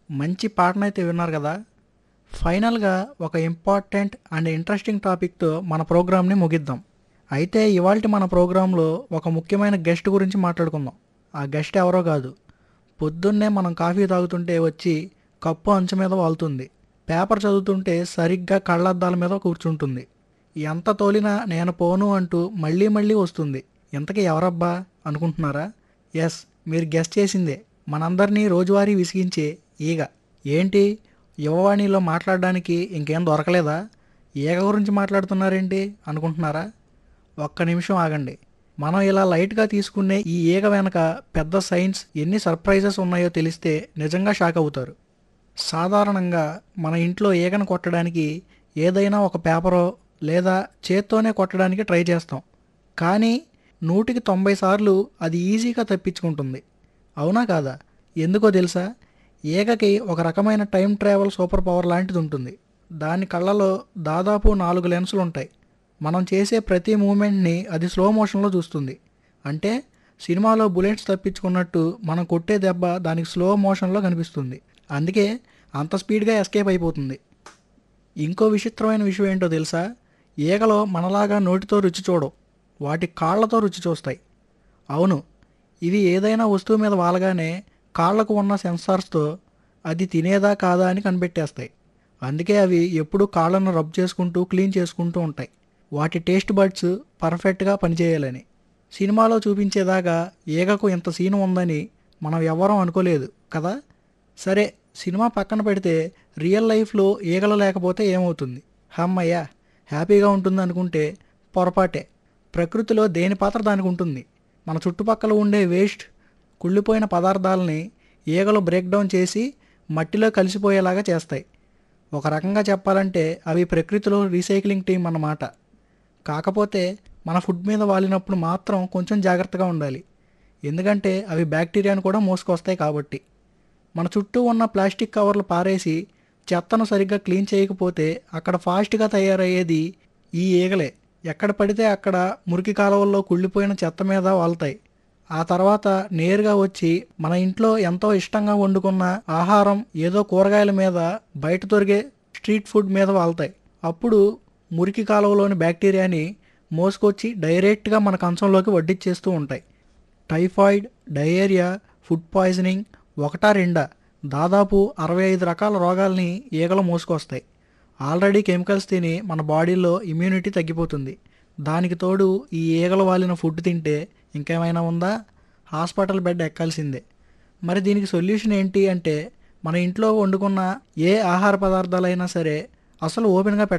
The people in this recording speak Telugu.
మంచి పాటనైతే విన్నారు కదా ఫైనల్గా ఒక ఇంపార్టెంట్ అండ్ ఇంట్రెస్టింగ్ టాపిక్తో మన ప్రోగ్రామ్ని ముగిద్దాం అయితే ఇవాళ మన ప్రోగ్రాంలో ఒక ముఖ్యమైన గెస్ట్ గురించి మాట్లాడుకుందాం ఆ గెస్ట్ ఎవరో కాదు పొద్దున్నే మనం కాఫీ తాగుతుంటే వచ్చి కప్పు అంచు మీద వాలుతుంది పేపర్ చదువుతుంటే సరిగ్గా కళ్ళద్దాల మీద కూర్చుంటుంది ఎంత తోలినా నేను పోను అంటూ మళ్ళీ మళ్ళీ వస్తుంది ఇంతకీ ఎవరబ్బా అనుకుంటున్నారా ఎస్ మీరు గెస్ట్ చేసిందే మనందరినీ రోజువారీ విసిగించే ఈగ ఏంటి యువవాణిలో మాట్లాడడానికి ఇంకేం దొరకలేదా ఈగ గురించి మాట్లాడుతున్నారేంటి అనుకుంటున్నారా ఒక్క నిమిషం ఆగండి మనం ఇలా లైట్గా తీసుకునే ఈ ఈగ వెనక పెద్ద సైన్స్ ఎన్ని సర్ప్రైజెస్ ఉన్నాయో తెలిస్తే నిజంగా షాక్ అవుతారు సాధారణంగా మన ఇంట్లో ఈగను కొట్టడానికి ఏదైనా ఒక పేపరో లేదా చేత్తోనే కొట్టడానికి ట్రై చేస్తాం కానీ నూటికి తొంభై సార్లు అది ఈజీగా తప్పించుకుంటుంది అవునా కాదా ఎందుకో తెలుసా ఈగకి ఒక రకమైన టైం ట్రావెల్ సూపర్ పవర్ లాంటిది ఉంటుంది దాని కళ్ళలో దాదాపు నాలుగు లెన్సులు ఉంటాయి మనం చేసే ప్రతి మూమెంట్ని అది స్లో మోషన్లో చూస్తుంది అంటే సినిమాలో బుల్లెట్స్ తప్పించుకున్నట్టు మనం కొట్టే దెబ్బ దానికి స్లో మోషన్లో కనిపిస్తుంది అందుకే అంత స్పీడ్గా ఎస్కేప్ అయిపోతుంది ఇంకో విచిత్రమైన విషయం ఏంటో తెలుసా ఈగలో మనలాగా నోటితో రుచి చూడవు వాటి కాళ్ళతో రుచి చూస్తాయి అవును ఇవి ఏదైనా వస్తువు మీద వాలగానే కాళ్ళకు ఉన్న సెన్సార్స్తో అది తినేదా కాదా అని కనిపెట్టేస్తాయి అందుకే అవి ఎప్పుడూ కాళ్ళను రబ్ చేసుకుంటూ క్లీన్ చేసుకుంటూ ఉంటాయి వాటి టేస్ట్ బడ్స్ పర్ఫెక్ట్గా పనిచేయాలని సినిమాలో చూపించేదాకా ఈగకు ఇంత సీన్ ఉందని మనం ఎవ్వరం అనుకోలేదు కదా సరే సినిమా పక్కన పెడితే రియల్ లైఫ్లో ఈగలు లేకపోతే ఏమవుతుంది హమ్మయ్య హ్యాపీగా ఉంటుంది అనుకుంటే పొరపాటే ప్రకృతిలో దేని పాత్ర దానికి ఉంటుంది మన చుట్టుపక్కల ఉండే వేస్ట్ కుళ్ళిపోయిన పదార్థాలని ఈగలు బ్రేక్ డౌన్ చేసి మట్టిలో కలిసిపోయేలాగా చేస్తాయి ఒక రకంగా చెప్పాలంటే అవి ప్రకృతిలో రీసైక్లింగ్ టీం అన్నమాట కాకపోతే మన ఫుడ్ మీద వాలినప్పుడు మాత్రం కొంచెం జాగ్రత్తగా ఉండాలి ఎందుకంటే అవి బ్యాక్టీరియాను కూడా మోసుకొస్తాయి కాబట్టి మన చుట్టూ ఉన్న ప్లాస్టిక్ కవర్లు పారేసి చెత్తను సరిగ్గా క్లీన్ చేయకపోతే అక్కడ ఫాస్ట్గా తయారయ్యేది ఈ ఈగలే ఎక్కడ పడితే అక్కడ మురికి కాలువల్లో కుళ్ళిపోయిన చెత్త మీద వాళ్తాయి ఆ తర్వాత నేరుగా వచ్చి మన ఇంట్లో ఎంతో ఇష్టంగా వండుకున్న ఆహారం ఏదో కూరగాయల మీద బయట దొరికే స్ట్రీట్ ఫుడ్ మీద వాళ్తాయి అప్పుడు మురికి కాలువలోని బ్యాక్టీరియాని మోసుకొచ్చి డైరెక్ట్గా మన కంచంలోకి వడ్డిచ్చేస్తూ ఉంటాయి టైఫాయిడ్ డయేరియా ఫుడ్ పాయిజనింగ్ ఒకటా రెండా దాదాపు అరవై ఐదు రకాల రోగాల్ని ఈగలు మోసుకొస్తాయి ఆల్రెడీ కెమికల్స్ తిని మన బాడీలో ఇమ్యూనిటీ తగ్గిపోతుంది దానికి తోడు ఈ ఈగలు వాలిన ఫుడ్ తింటే ఇంకేమైనా ఉందా హాస్పిటల్ బెడ్ ఎక్కాల్సిందే మరి దీనికి సొల్యూషన్ ఏంటి అంటే మన ఇంట్లో వండుకున్న ఏ ఆహార పదార్థాలైనా సరే అసలు ఓపెన్గా పెట్ట